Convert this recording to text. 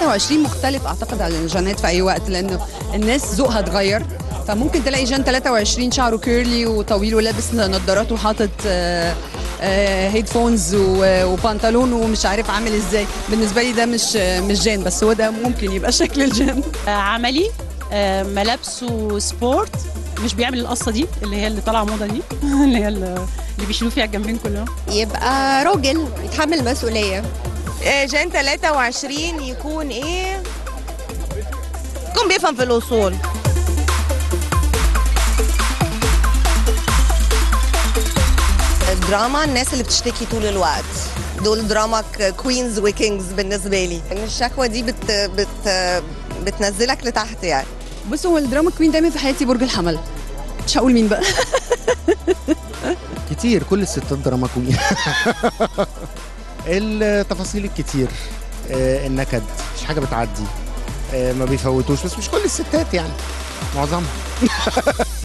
23 مختلف اعتقد عن الجنات في اي وقت لانه الناس ذوقها اتغير فممكن تلاقي جان 23 شعره كيرلي وطويل ولابس نظارات وحاطط آه، آه، هيدفونز و- وبنطلون ومش عارف عامل ازاي بالنسبه لي ده مش مش جان بس هو ده ممكن يبقى شكل الجان آه، عملي آه، ملابسه سبورت مش بيعمل القصه دي اللي هي اللي طالعه موضه دي اللي هي اللي بيشيلوا فيها الجنبين كلهم يبقى راجل يتحمل مسؤوليه آه، جان 23 يكون ايه يكون بيفهم في الاصول الدراما الناس اللي بتشتكي طول الوقت دول دراما كوينز وكينجز بالنسبه لي ان الشكوى دي بت بت بتنزلك لتحت يعني بص هو الدراما كوين دايما في حياتي برج الحمل مش هقول مين بقى كتير كل الستات دراما كوين التفاصيل الكتير آه، النكد مش حاجه بتعدي آه، ما بيفوتوش بس مش كل الستات يعني معظمها